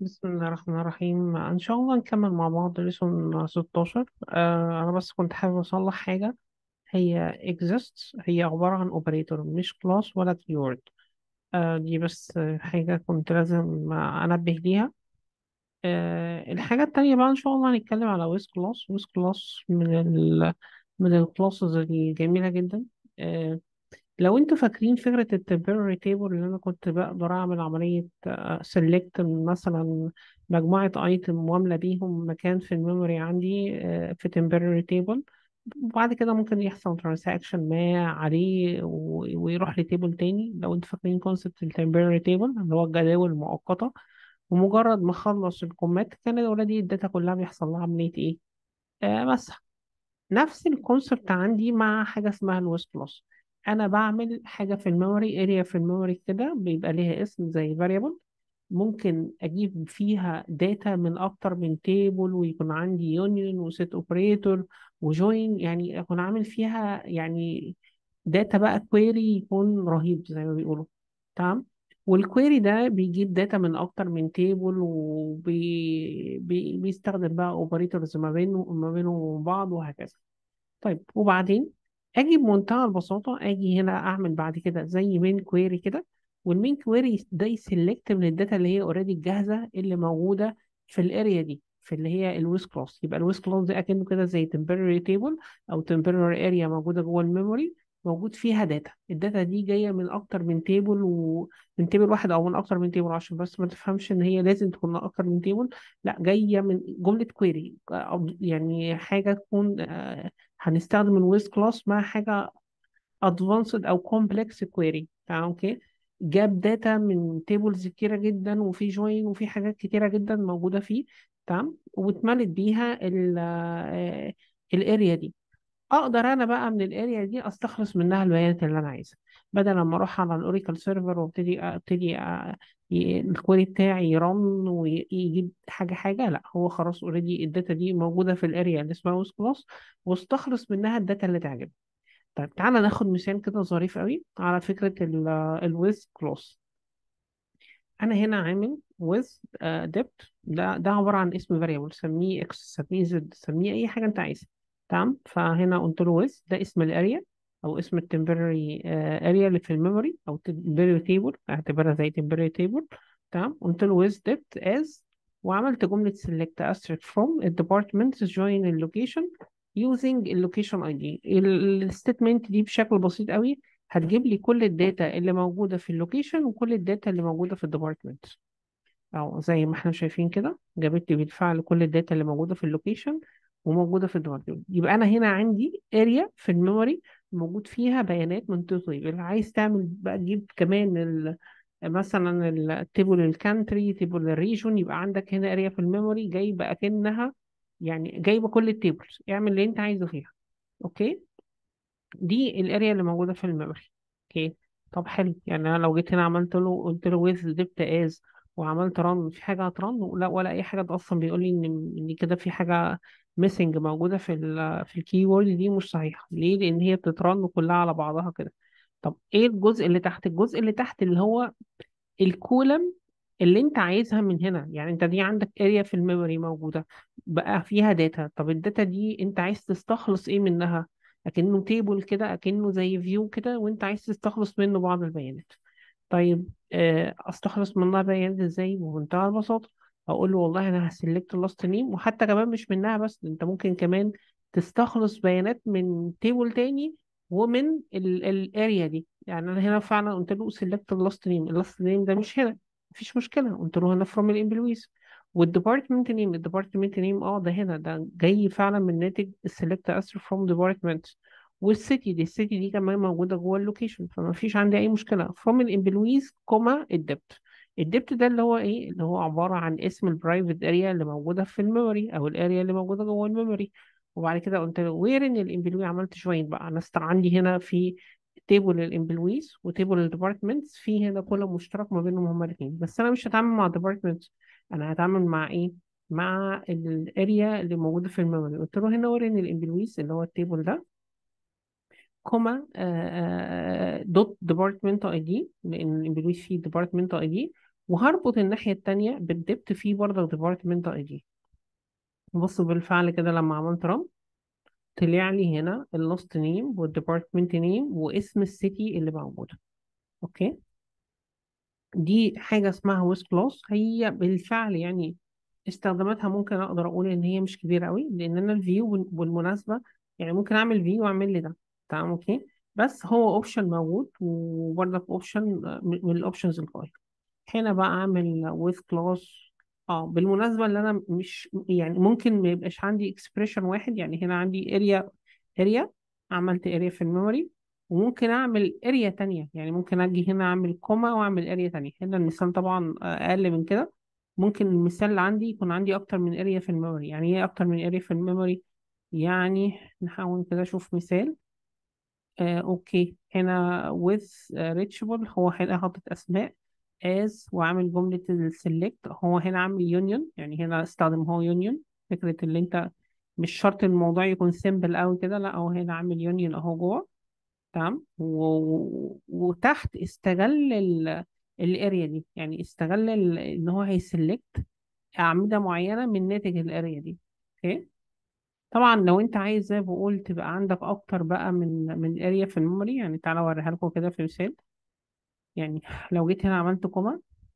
بسم الله الرحمن الرحيم إن شاء الله نكمل مع بعض ليسون 16 آه أنا بس كنت حابب أصلح حاجة هي exists هي عبارة عن operator مش class ولا keyword آه دي بس آه، حاجة كنت لازم آه، أنبه ليها آه الحاجة التانية بقى إن شاء الله هنتكلم على with class with class من ال من الكلاسز الجميلة جدا آه لو انتوا فاكرين فكرة التمبرري تيبل اللي انا كنت بقدر اعمل عملية سيلكت مثلا مجموعة ايتم واملى بيهم مكان في الميموري عندي آه، في temporary تيبل وبعد كده ممكن يحصل ترانزاكشن ما عليه و- ويروح لتيبل تاني لو انتوا فاكرين كونسبت التمبرري تيبل اللي هو الجداول المؤقتة ومجرد ما اخلص الكومات كانت اوريدي الداتا كلها بيحصل لها عملية ايه؟ آه مسح نفس الكونسبت عندي مع حاجة اسمها الويست بلس أنا بعمل حاجة في الميموري اريا في الميموري كده بيبقى ليها اسم زي variable ممكن أجيب فيها داتا من أكتر من تيبل ويكون عندي يونيون وسيت أوبريتور وجوين يعني أكون عامل فيها يعني داتا بقى كويري يكون رهيب زي ما بيقولوا تمام والكويري ده بيجيب داتا من اكتر من تيبل وبيستخدم بقى اوبريتورز ما بينه ما بينهم وبين بعض وهكذا طيب وبعدين اجي بمنتهى البساطه اجي هنا اعمل بعد كده زي مين كويري كده والمين كويري ده يسلكت من الداتا اللي هي اوريدي الجاهزه اللي موجوده في الاريا دي في اللي هي الويس كلاس يبقى الويس كلاس دي اكنه كده زي temporary table او temporary اريا موجوده جوه الميموري موجود فيها داتا الداتا دي جايه من اكتر من تيبل ومن تيبل واحد او من اكتر من تيبل عشان بس ما تفهمش ان هي لازم تكون من اكتر من تيبل لا جايه من جمله كويري يعني حاجه تكون آه، هنستخدم الويز كلاس مع حاجة advanced أو complex query تمام اوكي جاب داتا من تيبلز كتيرة جدا وفي جوين وفي حاجات كتيرة جدا موجودة فيه تمام واتملت بيها الاريا دي اقدر انا بقى من الاريا دي استخلص منها البيانات اللي انا عايزها بدل ما اروح على الاوراكل سيرفر وابتدي ابتدي أ- ي- الكويري بتاعي يرن ويجيب حاجه حاجه لا هو خلاص اوريدي الداتا دي موجوده في الاريا اللي اسمها ويز كلاس واستخلص منها الداتا اللي تعجبني طيب تعالى ناخد مثال كده ظريف قوي على فكره الويز كلاس انا هنا عامل with uh, depth ده ده عباره عن اسم variable سميه x سميه z سميه اي حاجه انت عايزها تمام فهنا قلت له with ده اسم الاريا او اسم التمبرري اريا اللي في الميموري او temporary table اعتبرها زي temporary table تمام قلت له with depth as وعملت جمله select asterisk from الديبارتمنت join اللوكيشن using اللوكيشن اي دي الستيتمنت دي بشكل بسيط قوي هتجيب لي كل الداتا اللي موجودة في اللوكيشن وكل الداتا اللي موجودة في الديبارتمنت أو زي ما احنا شايفين كده جابت لي بالفعل كل الداتا اللي موجودة في اللوكيشن وموجودة في الديبارتمنت يبقى أنا هنا عندي اريا في الميموري موجود فيها بيانات من طيب اللي عايز تعمل بقى تجيب كمان ال مثلا التيبل الكانتري تيبل الريجون يبقى عندك هنا اريا في الميموري جايبه اكنها يعني جايبه كل التيبلز اعمل اللي انت عايزه فيها اوكي دي الاريا اللي موجوده في الميموري اوكي طب حلو يعني انا لو جيت هنا عملت له قلت له ويز ديبت از وعملت رن في حاجه هترن لا ولا اي حاجه ده اصلا بيقول لي ان ان كده في حاجه ميسنج موجوده في ال في الكي وورد دي مش صحيحه ليه لان هي بتترن كلها على بعضها كده طب ايه الجزء اللي تحت الجزء اللي تحت اللي هو الكولم اللي انت عايزها من هنا يعني انت دي عندك اريا في الميموري موجودة بقى فيها داتا طب الداتا دي انت عايز تستخلص ايه منها اكنه تيبل كده اكنه زي فيو كده وانت عايز تستخلص منه بعض البيانات طيب آه، استخلص منها بيانات ازاي بمنتهى البساطة اقول له والله انا هسلكت اللاست نيم وحتى كمان مش منها بس انت ممكن كمان تستخلص بيانات من تيبل تاني ومن الاريا دي يعني انا هنا فعلا قلت له سلكت اللاست نيم اللاست نيم ده مش هنا مفيش مشكلة قلت له هنا فروم الامبلويز والديبارتمنت نيم الديبارتمنت نيم اه ده هنا ده جاي فعلا من ناتج السلكت اسر فروم ديبارتمنت والسيتي دي السيتي دي كمان موجودة جوه اللوكيشن فما فيش عندي أي مشكلة from الامبلويز كوما الدبت الدبت ده اللي هو ايه اللي هو عبارة عن اسم البرايفت اريا اللي موجودة في الميموري أو الاريا اللي موجودة جوه الميموري وبعد كده قلت له وير ان الامبلوي عملت جوين بقى انا است- عندي هنا في تيبل الامبلويز وتيبل الديبارتمنتس في هنا كل مشترك ما بينهم هما الاثنين بس انا مش هتعامل مع الديبارتمنتس انا هتعامل مع ايه مع الاريا اللي موجوده في الميموري قلت له هنا وير ان الامبلويز اللي هو التيبل ده كوما دوت ديبارتمنت اي دي لان الامبلويز فيه ديبارتمنت اي دي وهربط الناحية التانية بالدبت فيه برضه departmental ID بصوا بالفعل كده لما عملت رن طلع لي هنا اللاست نيم والديبارتمنت نيم واسم السيتي اللي موجودة اوكي دي حاجة اسمها ويز كلاس هي بالفعل يعني استخداماتها ممكن اقدر اقول ان هي مش كبيرة قوي لان انا الفيو بالمناسبة يعني ممكن اعمل فيو واعمل لي ده تمام اوكي بس هو اوبشن موجود وبرضك اوبشن من الاوبشنز القوية هنا بقى اعمل with class اه بالمناسبة اللي انا مش يعني ممكن ما يبقاش عندي expression واحد يعني هنا عندي area area عملت area في الميموري وممكن اعمل area تانية يعني ممكن اجي هنا اعمل كوما واعمل area تانية هنا المثال طبعا اقل من كده ممكن المثال اللي عندي يكون عندي اكتر من area في الميموري يعني ايه اكتر من area في الميموري يعني نحاول كده اشوف مثال آه اوكي هنا with آه، reachable هو هنا حاطط اسماء as وعامل جملة السلكت هو هنا عامل يونيون يعني هنا استخدم هو يونيون فكرة اللي انت مش شرط الموضوع يكون سيمبل قوي كده لا هو هنا عامل يونيون اهو جوه تمام و... وتحت استغل ال... الاريا دي يعني استغل ال... ان هو هيسلكت اعمدة معينة من ناتج الاريا دي اوكي طبعا لو انت عايز زي ما بقول تبقى عندك اكتر بقى من من اريا في الميموري يعني تعالى اوريها لكم كده في مثال يعني لو جيت هنا عملت كوما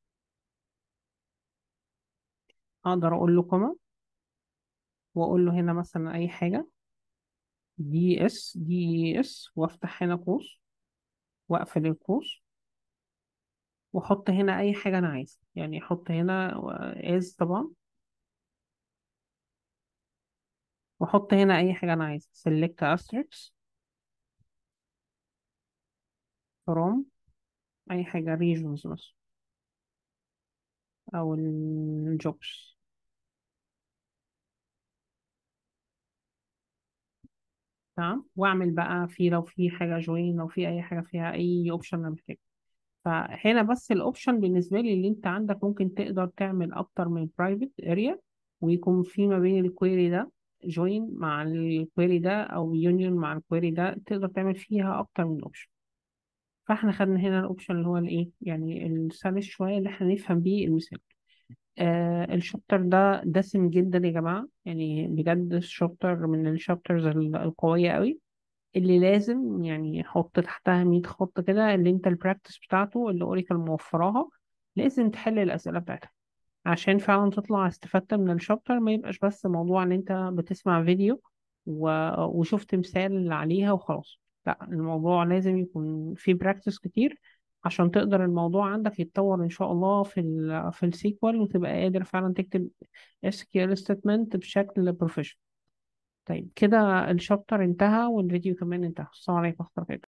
اقدر اقول له كوما واقول له هنا مثلا اي حاجه دي اس دي اس وافتح هنا قوس واقفل القوس واحط هنا اي حاجه انا عايزها يعني احط هنا از طبعا واحط هنا اي حاجه انا عايزها select asterisk from اي حاجه regions مثلا او الجوبس تمام واعمل بقى في لو في حاجه جوين لو في اي حاجه فيها اي اوبشن انا محتاجه فهنا بس الاوبشن بالنسبه لي اللي انت عندك ممكن تقدر تعمل اكتر من برايفت اريا ويكون في ما بين الكويري ده جوين مع الكويري ده او يونيون مع الكويري ده تقدر تعمل فيها اكتر من اوبشن فاحنا خدنا هنا الاوبشن اللي هو الايه يعني السلس شويه اللي احنا نفهم بيه المثال آه الشابتر ده دسم جدا يا جماعه يعني بجد الشابتر من الشابترز القويه قوي اللي لازم يعني حط تحتها 100 خط كده اللي انت البراكتس بتاعته اللي اوريكل موفراها لازم تحل الاسئله بتاعتها عشان فعلا تطلع استفدت من الشابتر ما يبقاش بس موضوع ان انت بتسمع فيديو و... وشفت مثال عليها وخلاص لا الموضوع لازم يكون فيه براكتس كتير عشان تقدر الموضوع عندك يتطور ان شاء الله في ال في السيكوال وتبقى قادر فعلا تكتب SQL statement بشكل بروفيشنال طيب كده الشابتر انتهى والفيديو كمان انتهى السلام عليكم ورحمة الله وبركاته